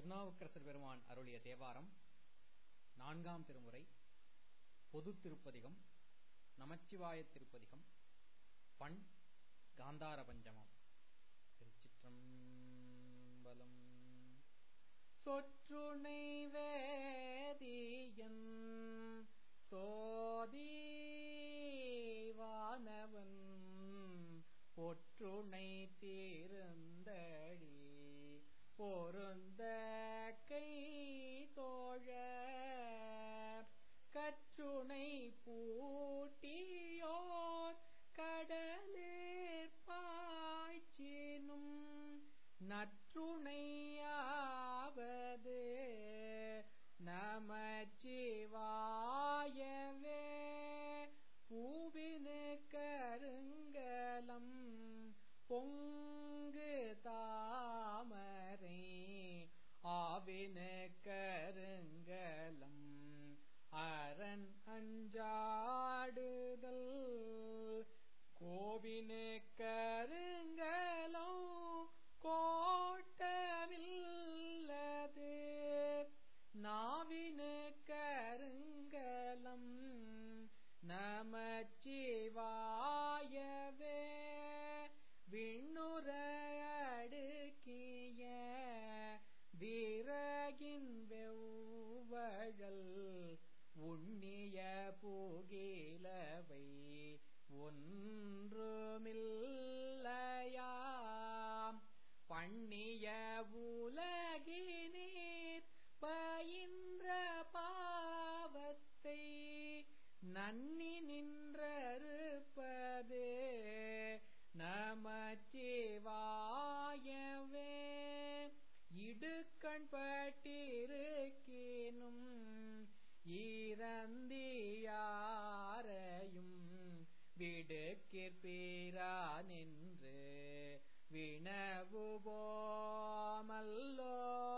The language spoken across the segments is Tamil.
திருநாவுக்கரசர் பெருமான் அருளிய தேவாரம் நான்காம் திருமுறை பொது திருப்பதிகம் நமச்சிவாய திருப்பதிகம் பண் காந்தார பஞ்சமம் திருச்சிற்றம்பலம் சொற்றுணை வேதியன் சோதீவானவன் ஒற்றுணை தீர்ந்தடி பொருந்த கை தோழ கற்றுணை பூட்டியோர் கடலேற் பாய்ச்சினும் நற்றுணையாவது நமச்சிவாயவே பூவினு கருங்கலம் பொங்கு தாமரை ஆவினு கருங்கலம் அரண் அஞ்சாடுதல் கோவினு கருங்கலம் கோட்டமில்லது நாவினு கருங்கலம் நமச்சிவாயவே விண்ணுற அடுக்கிய விறகின் வெவ்வழல் உண்ணிய புகிலவை ஒன்றுமில்லையாம் பண்ணிய உலகினீர் பயின்ற பாவத்தை நன்னி நின்றறுப்பது நமச்சிவாயவே இடுக்கண் பட்டிருக்கினும் ஈரந்தியாரையும் விடுக்கிற்பீரான் என்று வினவுபோமல்லோ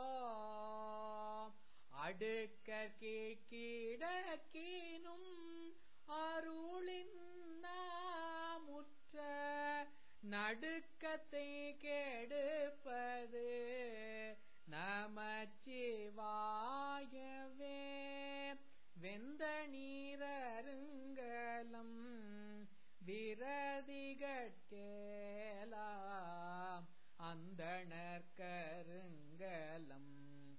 அடுக்கிடக்கினும் அருளின் நாமுற்ற நடுக்கத்தை கெடுப்பது நமச்சிவாயவே வெந்த நீரருங்கலம் விரதிகட்கேலாம் அந்தணர்கருங்கலம்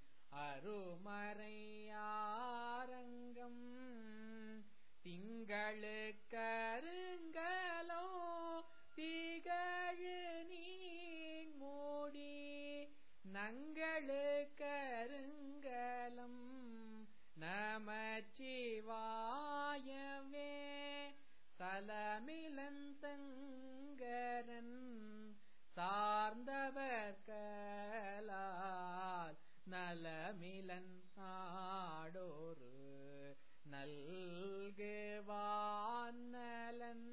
அருமறையாரங்கம் திங்களு கருங்கலோ திகழு நீன் மூடி நங்களு கருங்கலம் நமச்சிவாயவே சலமிலன் சங்கரன் சார்ந்தவர் கலால் நலமிலன் நாடோரு நல்குவானலன்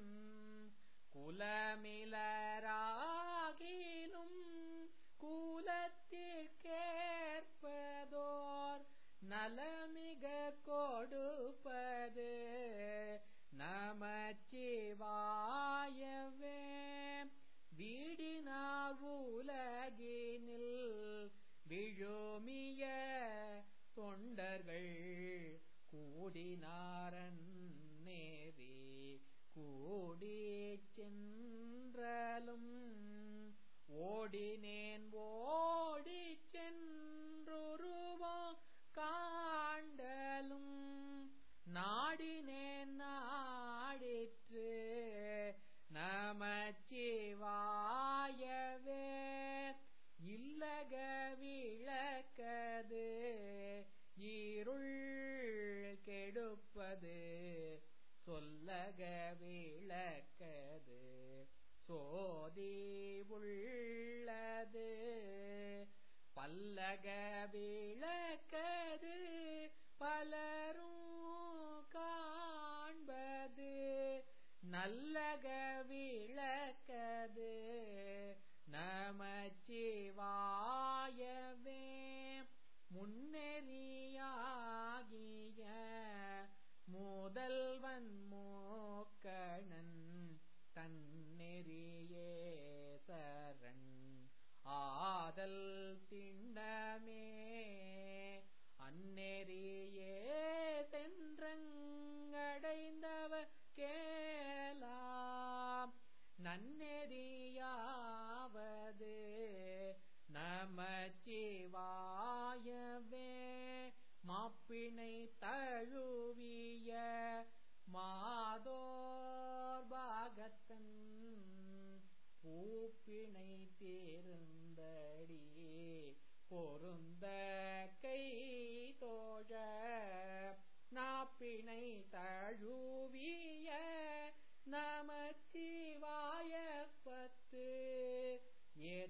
குலமிலராகிலும் கூலத்திற்கேற்பதோர் நலமிக கொடுப்பது நமச்சிவாயவே வீடினார் உலகினில் விழுமிய தொண்டர்கள் கூடினாரன் நேரி கூடி சென்றலும் ஓடினேன் ஓடி சென்றுருவம் காண்டலும் நாடினேன் நாடிற்று நமச்சிவாயவே இல்லக விளக்கது இருள் கெடுப்பது சொல்லக விளக்கது சோதி உள்ளது பல்லக விளக்கது பலரும் காண்பது நல்லக விளக்கது நமச்சிவாயவே முன்னெறியாகிய முதல்வன் மோக்கணன் தன்னெறியே சரண் ஆதல் திண்ணமே மாப்பிணை தழுவிய மாதோர் பாகத்தன் பூப்பிணை தேர்ந்தடி பொருந்த கை தோழ நாப்பிணை தழுவிய நமச்சிவாய பத்து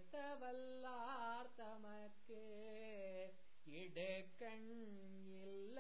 ஏத்தவல்லார் தமக்கு இடக்கண்